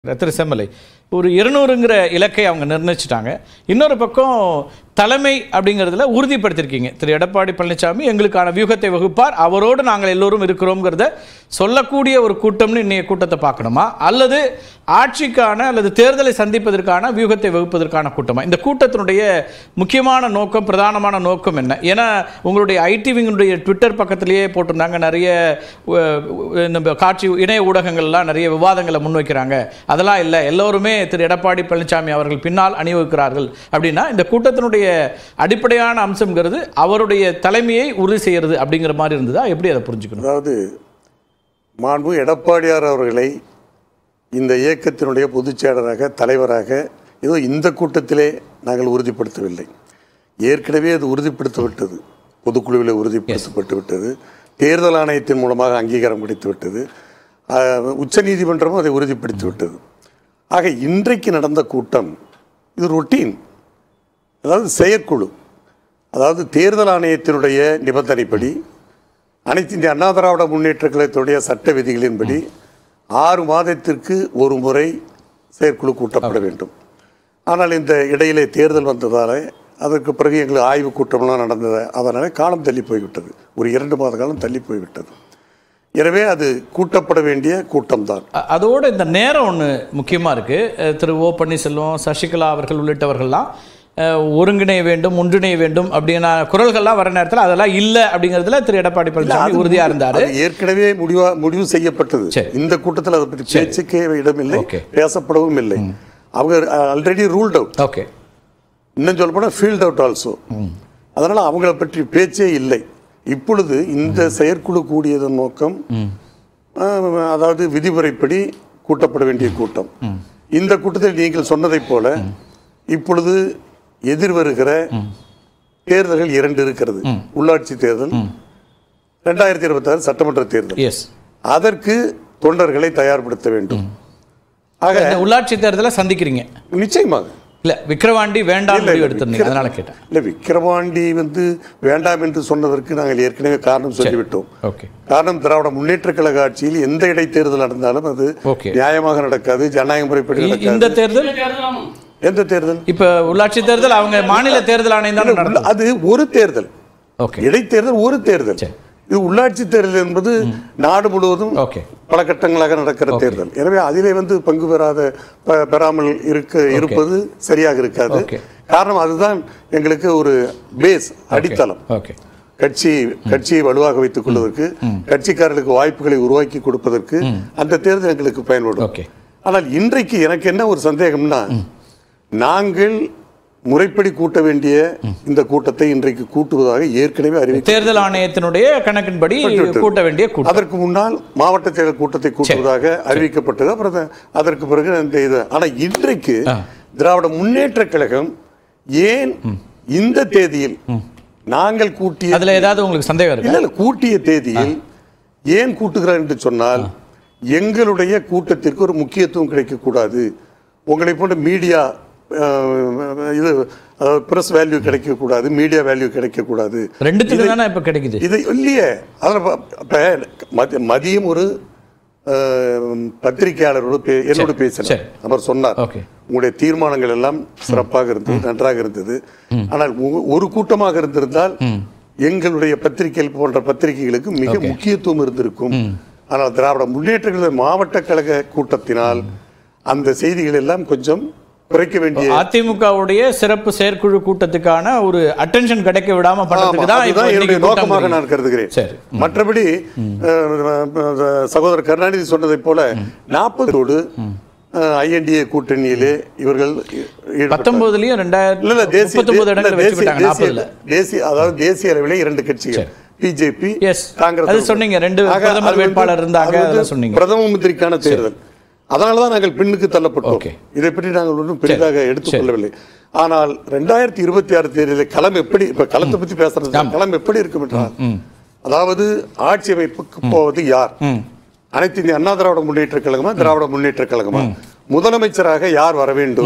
திரு செம்மலை ஒரு இருநூறுங்கிற இலக்கை அவங்க நிர்ணயிச்சிட்டாங்க இன்னொரு பக்கம் தலைமை அப்படிங்கிறதுல உறுதிப்படுத்தியிருக்கீங்க திரு எடப்பாடி பழனிசாமி எங்களுக்கான வியூகத்தை வகுப்பார் அவரோடு நாங்கள் எல்லோரும் இருக்கிறோங்கிறத சொல்லக்கூடிய ஒரு கூட்டம்னு இன்னைய கூட்டத்தை பார்க்கணுமா அல்லது ஆட்சிக்கான அல்லது தேர்தலை சந்திப்பதற்கான வியூகத்தை வகுப்பதற்கான கூட்டமா இந்த கூட்டத்தினுடைய முக்கியமான நோக்கம் பிரதானமான நோக்கம் என்ன ஏன்னா உங்களுடைய ஐடி விங்களுடைய ட்விட்டர் பக்கத்திலேயே போட்டிருந்தாங்க நிறைய அஹ், நம்ம காட்சி இணைய ஊடகங்கள்லாம் நிறைய விவாதங்களை முன்வைக்கிறாங்க அதெல்லாம் இல்லை எல்லோருமே திரு எடப்பாடி பழனிசாமி அவர்கள் பின்னால் அணிவகுக்கிறார்கள் அப்படின்னா இந்த கூட்டத்தினுடைய அடிப்படையான அம்சம்ங்கிறது அவருடைய தலைமையை உறுதி செய்யறது அப்படிங்கிற மாதிரி இருந்ததா எப்படி அதை புரிஞ்சுக்கணும் அதாவது மாண்பு எடப்பாடியார் அவர்களை இந்த இயக்கத்தினுடைய பொதுச் செயலராக தலைவராக ஏதோ இந்த கூட்டத்திலே நாங்கள் உறுதிப்படுத்தவில்லை ஏற்கனவே அது உறுதிப்படுத்தப்பட்டது பொதுக்குழுவில் உறுதிப்படுத்தப்பட்டு விட்டது தேர்தல் ஆணையத்தின் மூலமாக அங்கீகாரம் கிடைத்து விட்டது ஆஹ், உச்சநீதிமன்றமும் அதை உறுதிப்படுத்தி விட்டது ஆக இன்றைக்கு நடந்த கூட்டம் இது ரொட்டீன் அதாவது செயற்குழு அதாவது தேர்தல் ஆணையத்தினுடைய நிபந்தனைப்படி அனைத்து இந்திய அண்ணா திராவிட முன்னேற்ற கழகத்துடைய சட்ட விதிகளின்படி ஆறு மாதத்திற்கு ஒரு முறை செயற்குழு கூட்டப்பட வேண்டும் ஆனால் இந்த இடையிலே தேர்தல் வந்ததால் அதற்கு பிறகு எங்களுக்கு ஆய்வு கூட்டம்லாம் நடந்தது அதனால் காலம் தள்ளி போய்விட்டது ஒரு இரண்டு மாத காலம் தள்ளி போய்விட்டது எனவே அது கூட்டப்பட வேண்டிய கூட்டம்தான் அ- அதோட இந்த நேரம் ஒன்று முக்கியமாக இருக்குது திரு ஓ பன்னீர்செல்வம் சசிகலா அவர்கள் உள்ளிட்டவர்கள்லாம் அஹ், ஒருங்கிணைய வேண்டும் ஒன்றிணைய வேண்டும் அப்படின்னா குரல்கள்லாம் வர நேரத்தில் அதெல்லாம் இல்லை அப்படிங்கிறதுல திரு எடப்பாடி பழனிசாமி உறுதியாக இருந்தார் அது ஏற்கனவே முடிவா முடிவு செய்யப்பட்டது சரி. இந்த கூட்டத்தில் அதை பற்றி பேச்சுக்கே இடமில்லை Okay. பேசப்படவும் இல்லை அவங்க ஆல்ரெடி ரூல்ட் அவுட் ஓகே இன்னும் சொல்ல போனால் ஃபீல்ட் அவுட் ஆல்சோ அதனால் அவங்கள பற்றி பேச்சே இல்லை இப்பொழுது இந்த செயற்குழு கூடியதன் நோக்கம் ஆஹ், அதாவது விதிமுறைப்படி கூட்டப்பட வேண்டிய கூட்டம் இந்த கூட்டத்தில் நீங்கள் சொன்னதைப் போல இப்பொழுது எதிர்வருகிற தேர்தல்கள் இரண்டு இருக்கிறது உள்ளாட்சி தேர்தல் ரெண்டாயிரத்தி இருபத்தாறு சட்டமன்ற தேர்தல் எஸ் அதற்கு தொண்டர்களை தயார்படுத்த வேண்டும் ஆக இந்த உள்ளாட்சி தேர்தலை சந்திக்கிறீங்க நிச்சயமாக இல்ல விக்கிரவாண்டி வேண்டாம் இல்ல, முடிவு இல்ல, எடுத்திருந்தீங்க அதனால கேட்டேன் இல்லை விக்கிரவாண்டி வந்து வேண்டாம் என்று சொன்னதற்கு நாங்கள் ஏற்கனவே காரணம் சொல்லிவிட்டோம் ஓகே காரணம் திராவிட முன்னேற்ற கழக ஆட்சியில் எந்த இடைத்தேர்தல் நடந்தாலும் அது Okay. நியாயமாக நடக்காது ஜனநாயக முறைப்படி இ- நடக்காது இந்த தேர்தல் எந்த தேர்தல் இப்ப உள்ளாட்சி தேர்தல் அவங்க மாநில தேர்தல் ஆணையம் தானே நடந்தது அது ஒரு தேர்தல் ஓகே இடைத்தேர்தல் ஒரு தேர்தல் சரி. இது உள்ளாட்சி தேர்தல் என்பது நாடு முழுவதும் ஓகே பல கட்டங்களாக நடக்கிற தேர்தல் எனவே அதிலே வந்து பங்கு பெறாத ப- பெறாமல் இருக்க இருப்பது சரியாக இருக்காது Okay. காரணம் அதுதான் எங்களுக்கு ஒரு பேஸ் அடித்தளம் ஓகே கட்சி கட்சியை வலுவாக வைத்துக் கொள்வதற்கு கட்சிக்காரர்களுக்கு வாய்ப்புகளை உருவாக்கி கொடுப்பதற்கு அந்த தேர்தல் எங்களுக்கு பயன்படும் ஓகே ஆனால் இன்றைக்கு எனக்கு என்ன ஒரு சந்தேகம்னா நாங்கள் முறைப்படி கூட்ட வேண்டிய இந்த கூட்டத்தை இன்றைக்கு கூட்டுவதாக ஏற்கனவே அறிவித்து தேர்தல் ஆணையத்தினுடைய கணக்கின்படி கூட்ட வேண்டிய கூட்டம் அதற்கு முன்னால் மாவட்ட தேர்தல் கூட்டத்தை கூட்டுவதாக அறிவிக்கப்பட்டது அப்புறம் அத- அதற்கு பிறகு இந்த இது ஆனா இன்றைக்கு திராவிட முன்னேற்ற கழகம் ஏன் இந்த தேதியில் நாங்கள் கூட்டிய அதுல ஏதாவது உங்களுக்கு சந்தேகம் இருக்கு இல்ல இல்ல கூட்டிய தேதியில் ஏன் கூட்டுகிறார் என்று சொன்னால் எங்களுடைய கூட்டத்திற்கு ஒரு முக்கியத்துவம் கிடைக்கக்கூடாது உங்களை போன்ற மீடியா இது பிரஸ் வேல்யூ கிடைக்கக்கூடாது மீடியா வேல்யூ கிடைக்கக்கூடாது ரெண்டுத்துக்கு தானே இப்ப கிடைக்குது இது இல்லையே அதில் இப்போ மதியம் ஒரு அஹ், பத்திரிகையாளரோடு பே- என்னோடு பேசினார் சரி. அவர் சொன்னார் ஓகே உங்களுடைய தீர்மானங்கள் எல்லாம் சிறப்பாக இருந்தது நன்றாக இருந்தது ஆனால் ஒ- ஒரு கூட்டமாக இருந்திருந்தால் எங்களுடைய பத்திரிகைகள் போன்ற பத்திரிகைகளுக்கு மிக முக்கியத்துவம் இருந்திருக்கும் ஆனால் திராவிட முன்னேற்ற கழக மாவட்ட கழக கூட்டத்தினால் அந்த செய்திகள் எல்லாம் கொஞ்சம் குறைக்க வேண்டிய அதிமுகவுடைய சிறப்பு செயற்குழு கூட்டத்துக்கான ஒரு அட்டென்ஷன் கிடைக்க விடாம பண்றதுக்கு ஆமா, தான் இப்போ அதுதான் என்னுடைய இன்னைக்கு கூட்டம் நோக்கமாக இருக்கு. நான் கருதுகிறேன் சரி மற்றபடி அஹ், சகோதரர் கருணாநிதி சொன்னதை போல நாற்பதோடு ஐஎன்டிஏ கூட்டணியிலே இவர்கள் ஈடுபட்டார்கள். பத்தொன்பதுலயும் ரெண்டாயிரத்தி இல்ல இல்ல தேசிய முப்பத்தொன்பது இல்ல, இடங்கள் வெற்றி தேசிய பெற்றாங்க நாற்பதுல தேசிய- தேசிய அதாவது தேசிய அளவிலே இரண்டு கட்சிகள் பிஜேபி எஸ் அது சொன்னீங்க ரெண்டு பிரதமர் வேட்பாளர் இருந்தாங்க அதெல்லாம் சொன்னீங்க பிரதம மந்திரிக்கான தேர்தல் அதனாலதான் நாங்கள் பின்னுக்கு தள்ளப்பட்டோம் Okay. இதை பற்றி நாங்கள் ஒன்றும் பெரிதாக எடுத்துக்கொள்ளவில்லை ஆனால் ரெண்டாயிரத்தி இருபத்தி ஆறு தேர்தலில் களம் எப்படி இப்ப களத்தை பத்தி பேசுறது களம் எப்படி இருக்கும் என்றால் அதாவது ஆட்சி அமைப்புக்கு போவது யார் அனைத்து இந்திய அண்ணா திராவிட முன்னேற்ற கழகமா திராவிட முன்னேற்ற கழகமா முதலமைச்சராக யார் வர வேண்டும்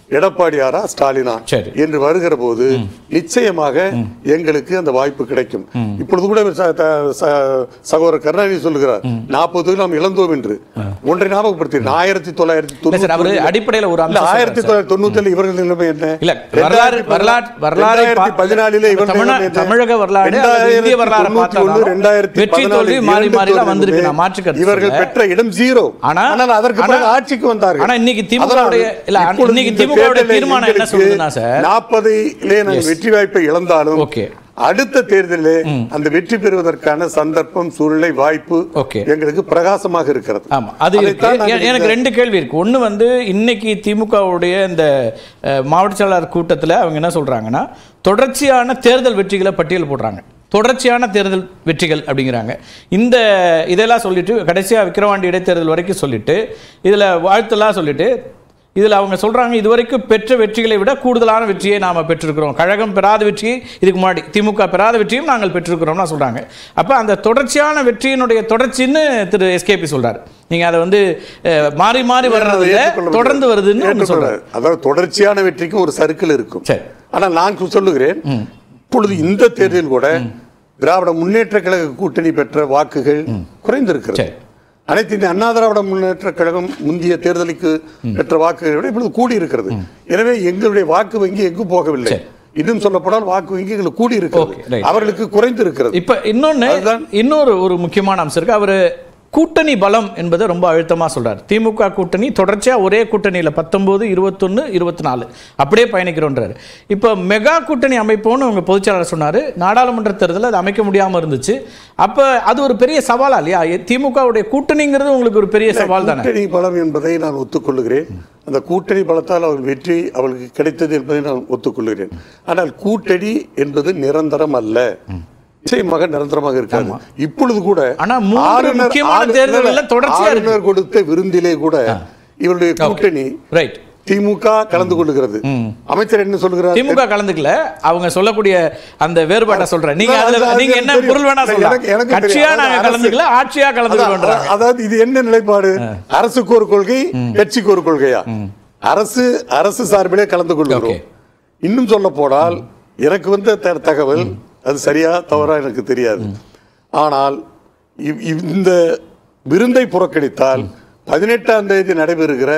எடப்பாடியாரா ஸ்டாலினா சரி. என்று வருகிற போது நிச்சயமாக எங்களுக்கு அந்த வாய்ப்பு கிடைக்கும் இப்பொழுது கூட ச- த- ச- சகோதரர் கருணாநிதி சொல்லுகிறார் நாற்பது நாம் இழந்தோம் என்று ஒன்றை ஞாபகப்படுத்தி ஆயிரத்தி தொள்ளாயிரத்தி இல்ல சார் அவரு அடிப்படையில ஒரு இல்ல அம்சம் ஆயிரத்தி சொல்றாரு சார். தொள்ளாயிரத்தி தொண்ணூத்தி இவர்கள் நிலைமை என்ன இல்ல வரலாறு வரலாறு வரலாறை ரெண்டாயிரத்தி பதினாலிலே இவர்கள் தமிழ- நிலைமை என்ன? தமிழக வரலாறு அல்லது ரெண்டாயிரத்தி இந்திய வரலாறு தொண்ணூத்தி ஒண்ணு, பார்த்தாலும் ரெண்டாயிரத்தி வெற்றி பதினாலு, தோல்வி மாறி இரண்டு மாறி தான் தோல்வி வந்திருக்கு இருந்தது. நான் மாற்றுக்கிறது இவர்கள் சொல்லல. பெற்ற இடம் ஜீரோ ஆனா- ஆனால் அதற்கு பிறகு ஆனா- ஆட்சிக்கு வந்தார்கள் ஆனா இன்னைக்கு திமுக அதனால் உடைய- இல்ல, இப்பொழுது இன்னைக்கு இந்த திமுக உடைய தேர்தலில் தீர்மானம் என்ன எங்களுக்கு சொல்லுதுன்னா சார்? நாற்பதிலே நாங்கள் வெற்றி வாய்ப்பை இழந்தாலும் Okay. அடுத்த தேர்தலிலே அந்த வெற்றி பெறுவதற்கான சந்தர்ப்பம் சூழ்நிலை வாய்ப்பு Okay. எங்களுக்கு பிரகாசமாக இருக்கிறது ஆமா அது இருக்கு அதைத்தான் நாங்கள் எ- எனக்கு ரெண்டு கேள்வி இருக்கு ஒண்ணு வந்து இன்னைக்கு திமுகவுடைய இந்த அஹ், மாவட்ட செயலாளர் கூட்டத்துல அவங்க என்ன சொல்றாங்கன்னா தொடர்ச்சியான தேர்தல் வெற்றிகளை பட்டியல் போடுறாங்க தொடர்ச்சியான தேர்தல் வெற்றிகள் அப்படிங்கிறாங்க இந்த இதெல்லாம் சொல்லிட்டு கடைசியா விக்கிரவாண்டி இடைத்தேர்தல் வரைக்கும் சொல்லிட்டு இதுல வாழ்த்தெல்லாம் சொல்லிட்டு இதில் அவங்க சொல்றாங்க இதுவரைக்கும் பெற்ற வெற்றிகளை விட கூடுதலான வெற்றியை நாம பெற்றிருக்கிறோம் கழகம் பெறாத வெற்றியை இதுக்கு முன்னாடி திமுக பெறாத வெற்றியும் நாங்கள் பெற்றிருக்கிறோம்னா சொல்றாங்க அப்ப அந்த தொடர்ச்சியான வெற்றியினுடைய தொடர்ச்சின்னு திரு எஸ்கேபி சொல்றாரு நீங்க அதை வந்து அஹ், மாறி மாறி வர்றது இல்ல, ஏற்றுக்கொள்ள தொடர்ந்து முடியாது. வருதுன்னு அவங்க ஏற்றுக்கொள்ள சொல்றாரு முடியாது. அதாவது தொடர்ச்சியான வெற்றிக்கு ஒரு சர்க்கிள் இருக்கும் சரி. ஆனால் நான் கு- சொல்லுகிறேன் இப்பொழுது இந்த தேர்தலில் கூட திராவிட முன்னேற்ற கழக கூட்டணி பெற்ற வாக்குகள் குறைந்திருக்கிறது சரி. அனைத்து இந்திய அண்ணா திராவிட முன்னேற்ற கழகம் முந்தைய தேர்தலுக்கு பெற்ற வாக்குகளை விட இப்பொழுது கூடி இருக்கிறது எனவே எங்களுடைய வாக்கு வங்கி எங்கும் போகவில்லை சரி. இன்னும் சொல்லப்போனால் வாக்கு வங்கி எங்களுக்கு கூடி Okay, இருக்கிறது right. அவர்களுக்கு குறைந்து இருக்கிறது இப்ப இன்னொன்னு அதுதான். இன்னொரு ஒரு முக்கியமான அம்சம் இருக்கு அவரு கூட்டணி பலம் என்பதை ரொம்ப அழுத்தமா சொல்றாரு திமுக கூட்டணி தொடர்ச்சியா ஒரே கூட்டணியில பத்தொன்பது இருபத்தொன்னு இருபத்தி நாலு அப்படியே பயணிக்கிறோன்றாரு இப்ப மெகா கூட்டணி அமைப்போம்னு உங்க பொதுச்செயலாளர் சொன்னாரு நாடாளுமன்ற தேர்தலில் அது அமைக்க முடியாம இருந்துச்சு அப்ப அது ஒரு பெரிய சவாலா இல்லையா திமுகவுடைய கூட்டணிங்கிறது உங்களுக்கு ஒரு பெரிய சவால் தானே கூட்டணி பலம் என்பதை நான் ஒத்துக்கொள்கிறேன் அந்த கூட்டணி பலத்தால் அவர்கள் வெற்றி அவர்களுக்கு கிடைத்தது என்பதை நான் ஒத்துக்கொள்கிறேன் ஆனால் கூட்டணி என்பது நிரந்தரம் அல்ல நிச்சயமாக நிரந்தரமாக இருக்காது இப்பொழுது கூட ஆனா மூன்று ஆளுநர் முக்கியமான ஆளு- தேர்தல்கள்ல தொடர்ச்சியா இருக்கு. ஆளுநர் கொடுத்த விருந்திலே கூட இவருடைய கூட்டணி ரைட் திமுக கலந்து கொள்ளுகிறது அமைச்சர் என்ன சொல்கிறார் திமுக கலந்துக்கல அவங்க சொல்லக்கூடிய அந்த வேறுபாட்டை சொல்றேன் நீங்க இல்ல, அதுல அது- அது நீங்க எனக்கு என்ன தெரியும். பொருள் வேணா இல்ல, சொல்லலாம் எனக்கு- எனக்கு தெரியும். கட்சியா அதாவது நாங்க அரசு- கலந்துக்கல ஆட்சியா அதான், கலந்துக்கிறோன்றாங்க அதாவது இது என்ன நிலைப்பாடு அரசுக்கு ஒரு கொள்கை கட்சிக்கு ஒரு கொள்கையா அரசு அரசு சார்பிலே கலந்து கொள்கிறோம் Okay. இன்னும் சொல்ல போனால் எனக்கு வந்த த- தகவல் அது சரியா தவறா எனக்கு தெரியாது ஆனால் இவ்- இவ்- இந்த விருந்தை புறக்கணித்தால் பதினெட்டாம் தேதி நடைபெறுகிற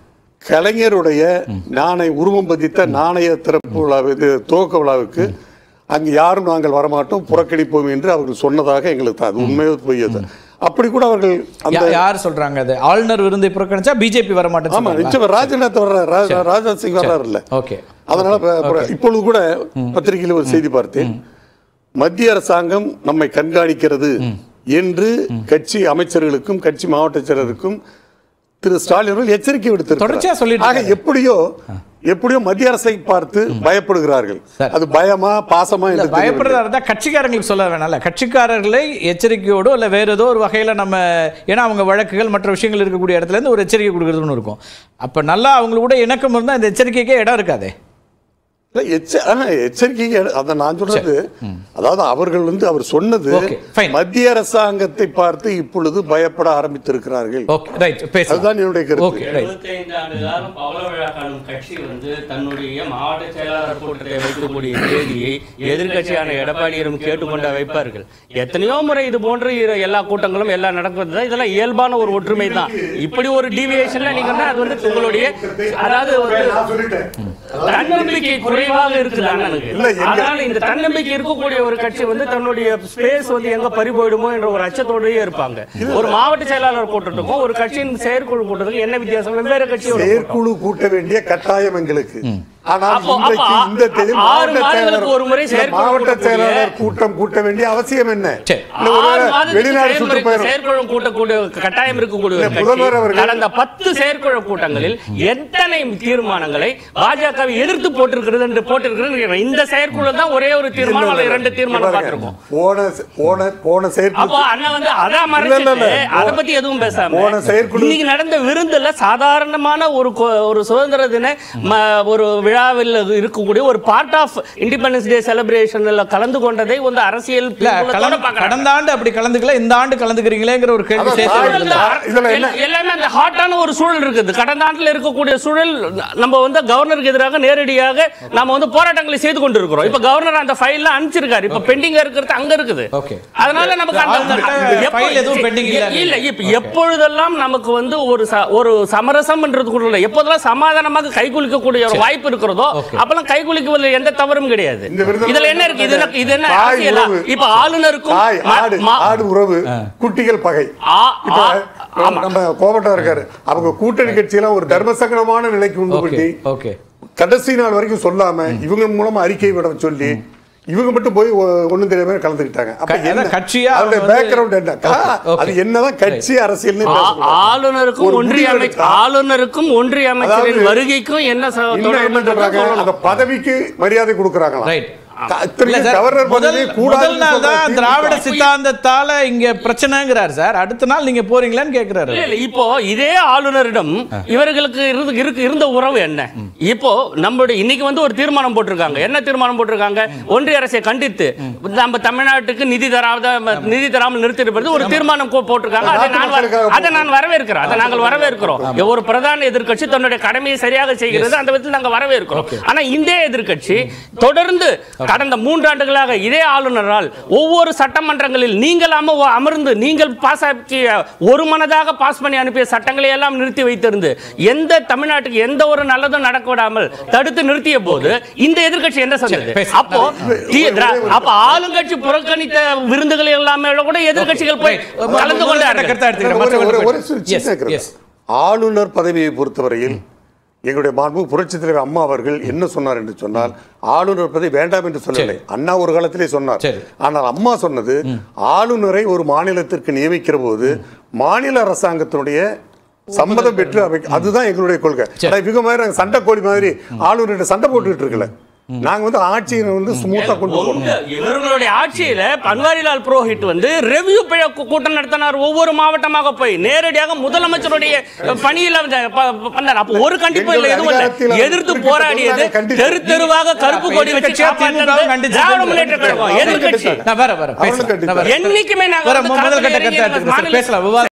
கலைஞருடைய நாணய உருவம் பதித்த நாணய திறப்பு விழாவு இது துவக்க விழாவுக்கு அங்கு யாரும் நாங்கள் வரமாட்டோம் புறக்கணிப்போம் என்று அவர்கள் சொன்னதாக எங்களுக்கு தான் அது உண்மையோ பொய்யது அப்படி கூட அவர்கள் அந்த யா- யார் சொல்றாங்க அது ஆளுநர் விருந்தை புறக்கணிச்சா பிஜேபி வர ஆமா மாட்டேன்னு நிச்சயம் ராஜநாத் வர்றார் ரா- ராஜ்நாத் சிங் வர்றாரு இல்ல ஓகே அதனால ப- ப- இப்பொழுது கூட பத்திரிகையில் ஒரு செய்தி பார்த்தேன் மத்திய அரசாங்கம் நம்மை கண்காணிக்கிறது என்று கட்சி அமைச்சர்களுக்கும் கட்சி மாவட்ட செயலருக்கும் திரு ஸ்டாலின் அவர்கள் எச்சரிக்கை தொடர்ச்சியா விடுத்திருக்கிறார் சொல்லிட்டு ஆக எப்படியோ எப்படியோ மத்திய அரசை பார்த்து பயப்படுகிறார்கள் சார். அது பயமா பாசமா இல்ல என்று தெரியவில்லை. பயப்படுறதா இருந்தா கட்சிக்காரங்களுக்கு சொல்ல வேணாம்ல கட்சிக்காரர்களை எச்சரிக்கையோடோ இல்ல வேற ஏதோ ஒரு வகையில நம்ம ஏன்னா அவங்க வழக்குகள் மற்ற விஷயங்கள் இருக்கக்கூடிய இடத்துல இருந்து ஒரு எச்சரிக்கை கொடுக்கறதுன்னு இருக்கும் அப்ப நல்லா அவங்கள கூட இணக்கம் இருந்தா இந்த எச்சரிக்கைக்கே இடம் இருக்காதே இல்ல, எச்ச- ஆனா, எச்சரிக்கை அதை நான் சொல்றது அதாவது அவர்கள் வந்து அவர் சொன்னது Okay, fine. மத்திய அரசாங்கத்தை பார்த்து இப்பொழுது பயப்பட ஆரம்பித்திருக்கிறார்கள் ஓகே ரைட் பேசலாம் அதுதான் என்னுடைய கருத்து ஓகே ரைட் எழுபத்தைந்து ஆண்டு காலம் பவள விழா காணும் கட்சி வந்து தன்னுடைய மாவட்ட செயலாளர் கூட்டத்தை வைக்கக்கூடிய தேதியை எதிர்க்கட்சியான எடப்பாடியிடம் கேட்டுக்கொண்டு வைப்பார்கள் எத்தனையோ முறை இது போன்ற இரு- எல்லா கூட்டங்களும் எல்லாம் நடக்கிறது தான் இதெல்லாம் இயல்பான ஒரு ஒற்றுமை தான் இப்படி ஒரு டீவியேஷன்ல நீங்க வந்து அது வந்து உங்களுடைய அதாவது ஒரு தன்னம்பிக்கை குறைவாக இருக்குது அண்ணனுக்கு இல்ல, எங்க- அதனால இந்த தன்னம்பிக்கை இருக்கக்கூடிய ஒரு கட்சி வந்து தன்னுடைய ஸ்பேஸ் வந்து எங்க பறி போயிடுமோ என்ற ஒரு அச்சத்தோடயே இருப்பாங்க ஒரு மாவட்ட செயலாளர் கூட்டத்துக்கும் ஒரு கட்சியின் செயற்குழு கூட்டத்துக்கும் என்ன வித்தியாசம் வெவ்வேறு கட்சியோட கூட்டம். செயற்குழு கூட்ட வேண்டிய கட்டாயம் எங்களுக்கு ஆனால் அப்போ- இன்றைக்கு அப்போ இந்த தேதி ஆறு மாவட்ட மாதங்களுக்கு செயலாளர் ஒரு முறை இல்ல, செயற்குழு மாவட்ட கூட்டக்கூடிய- செயலாளர் கூட்டம் கூட்ட வேண்டிய அவசியம் என்ன சரி. இல்ல, ஒருவேளை ஆறு மாதத்துக்கு வெளிநாடு செயல்முறை- சுற்றுப்பயணம் செயற்குழு கூட்டக்கூடிய கட்டாயம் இருக்கக்கூடிய ஒரு இல்ல, கட்சி முதல்வர் அவர்கள் கடந்த பத்து செயற்குழு கூட்டங்களில் எத்தனை தீர்மானங்களை பாஜகவை எதிர்த்து போட்டிருக்கிறது என்று போட்டிருக்கிறது இந்த செயற்குழு தான் ஒரே ஒரு தீர்மானம் அல்லது இரண்டு தீர்மானம் பாருங்க, பார்த்திருக்கோம் போன போன போன செயற்குழு அப்போ அண்ணன் வந்து அதான் இல்ல, இல்ல, மறைச்சிட்டு இல்ல. அத பத்தி எதுவும் பேசாம போன செயற்குழு- இன்னைக்கு நடந்த விருந்துல சாதாரணமான ஒரு கொ- ஒரு சுதந்திர தின ம- ஒரு விழாவில் இருக்கக்கூடிய ஒரு பார்ட் ஆஃப் இண்டிபெண்டன்ஸ் டே செலிப்ரேஷன்ல கலந்து கொண்டதை வந்து அரசியல் இல்ல பின்புலத்தோட கலந்து- பார்க்கறாங்க. கடந்த ஆண்டு அப்படி கலந்துக்கல இந்த ஆண்டு கலந்துக்கிறீங்களேங்கிற ஒரு கேள்வி அதான் சேர்த்து சார், வருது. இல்ல, இதுல என்ன- எல்லா- எல்லாமே அந்த ஹாட்டான ஒரு சூழல் இருக்குது கடந்த ஆண்டுல இருக்கக்கூடிய சூழல் நம்ம வந்து கவர்னருக்கு எதிராக நேரடியாக நம்ம வந்து போராட்டங்களை செய்து கொண்டிருக்கிறோம் இப்ப கவர்னர் அந்த ஃபைல்ல அனுப்பிச்சிருக்காரு இப்ப பெண்டிங்கா இருக்கிறது அங்க இருக்குது Okay. அதனால நமக்கு அந்த ஆளுநர்கிட்ட எப்போ- file எதுவும் pending இல்ல. இல்ல இப்ப எப்பொழுதெல்லாம் நமக்கு வந்து ஒரு ச- ஒரு சமரசம்ன்றது கூட இல்ல எப்போதெல்லாம் சமாதானமாக கைகுலுக்கக்கூடிய ஒரு வாய்ப்பு இருக்கிறதோ Okay. அப்பெல்லாம் கைகுலுக்குவதில் எந்த தவறும் கிடையாது இந்த விருதுல இதுல என்ன இருக்கு இது என்ன- இது என்ன தாய் அரசியலா உறவு. இப்ப ஆளுநருக்கும் தாய் ம- ஆடு ம- ஆடு உறவு குட்டிகள் பகை ஆ- இப்ப ஆ- ஆமா. நம்ம கோபட்டா இருக்காரு அவங்க கூட்டணி கட்சியெல்லாம் ஒரு தர்மசங்கடமான நிலைக்கு உண்டு ஓகே பண்ணி ஓகே கடைசி நாள் வரைக்கும் சொல்லாம இவங்க மூலமா அறிக்கை விட சொல்லி இவங்க மட்டும் போய் ஒ- ஒண்ணும் தெரியாம கலந்துக்கிட்டாங்க அப்ப க- என்ன அதான் கட்சியா அவருடைய அவங்க வந்து- பேக்ரவுண்ட் என்ன Okay, okay. அது என்னதான் கட்சி அரசியல்னு ஆ- பேசக்கூடாது. ஆளுநருக்கும் ஒரு ஒன்றிய முடிவு அமைச்சர் எடுத்தா- ஆளுநருக்கும் ஒன்றிய அமைச்சரின் அதாவது வருகைக்கும் என்ன ச- இன்னும் தொடர்பு என்ன சொல்றாங்க சொல்லணும். அந்த பதவிக்கு மரியாதை கொடுக்கறாங்களா ரைட் க- இல்ல இத்தனைக்கும் சார், கவர்னர் முதல் பதவி முதல் கூடாதுன்னு நாள் சொல்ற தான் திமுக. திராவிட சித்தாந்தத்தால இங்க பிரச்சனைங்கிறார் சார் அடுத்த நாள் நீங்க போறீங்களான்னு கேக்குறாரு இல்ல, இல்ல, இப்போ இதே ஆளுநரிடம் இவர்களுக்கு இருந்து இருக்கு இருந்த உறவு என்ன இப்போ நம்மளுடைய இன்னைக்கு வந்து ஒரு தீர்மானம் போட்டிருக்காங்க என்ன தீர்மானம் போட்டிருக்காங்க ஒன்றிய அரசை கண்டித்து நம்ம தமிழ்நாட்டுக்கு நிதி தராத நிதி தராமல் நிறுத்திருப்பது ஒரு தீர்மானம் கோ- போட்டிருக்காங்க அதை நாட்டு நான் வர- மக்களுக்காக அதை நான் வரவேற்கிறேன் அதை நாங்கள் வரவேற்கிறோம் ஒரு பிரதான எதிர்க்கட்சி தன்னுடைய கடமையை சரியாக செய்கிறது அந்த விதத்தில் நாங்கள் வரவேற்கிறோம் ஆனா இந்த எதிர்க்கட்சி தொடர்ந்து கடந்த மூன்றாண்டுகளாக இதே ஆளுநரால் ஒவ்வொரு சட்டமன்றங்களில் நீங்கள் அம அமர்ந்து நீங்கள் பாஸ் ஆக்கிய ஒரு மனதாக பாஸ் பண்ணி அனுப்பிய சட்டங்களை எல்லாம் நிறுத்தி வைத்திருந்து எந்த தமிழ்நாட்டுக்கு எந்த ஒரு நல்லதும் நடக்க விடாமல் தடுத்து நிறுத்திய போது இந்த எதிர்க்கட்சி என்ன சொன்னது பேசு. அப்போ தி- திரா- அப்ப ஆளுங்கட்சி புறக்கணித்த விருந்துகள் எல்லாமே கூட எதிர்க்கட்சிகள் போய் கலந்து கொண்டார்கள் கருத்தா எடுத்துக்கிறேன். ஒரு- ஒரு- ஒரு மற்றவர்கள் சின்ன Yes, கேக்குறது. yes. ஆளுநர் பதவியை பொறுத்தவரையில் எங்களுடைய மாண்பு புரட்சித் தலைவர் அம்மா அவர்கள் என்ன சொன்னார் என்று சொன்னால் ஆளுநர் பதவி வேண்டாம் என்று சொல்லவில்லை அண்ணா ஒரு காலத்திலே சொன்னார் சரி. ஆனால் அம்மா சொன்னது ஆளுநரை ஒரு மாநிலத்திற்கு நியமிக்கிற போது மாநில அரசாங்கத்தினுடைய சம்மதம் பெற்று அமை அதுதான் எங்களுடைய கொள்கை ஆனா இவங்க மாதிரி நாங்க சண்டை கோழி மாதிரி ஆளுநர்கிட்ட சண்டை போட்டுக்கிட்டு இருக்கல நாங்க வந்து ஆட்சியை வந்து ஸ்மூத்தா கொண்டு போகணும் உங்க- இவர்களுடைய ஆட்சியில பன்வாரிலால் புரோஹித் வந்து ரெவ்யூ கூட்டம் நடத்தினார் ஒவ்வொரு மாவட்டமாக போய் நேரடியாக முதலமைச்சருடைய பணியில் வந்து ப- ப- பண்ணார் அப்ப ஒரு கண்டிப்பும் இல்லை எதுவும் அதிகாரத்தில் இல்லை அவர் எதிர்த்து குறிப்பிட்ட போராடியது தொழிலாளரை கண்டித்து- தெரு தெருவாக கருப்பு அப்ப கொடி வச்சு எதிர்க்கட்சியா காப்பாற்றினது திமுகவும் கண்டிச்சு திராவிட முன்னேற்ற கழகம் எதிர்க்கட்சி நான் வர வர அவர்களும் பேசலாம். நான் கண்டிப்பார். வரேன். என்னைக்குமே நாங்க வர வந்து முதல் களத்துல கட்ட இறங்கி கருத்தா நாங்க எடுத்துக்கிறேன் சார். மாநில- பேசலாம் விவாதம்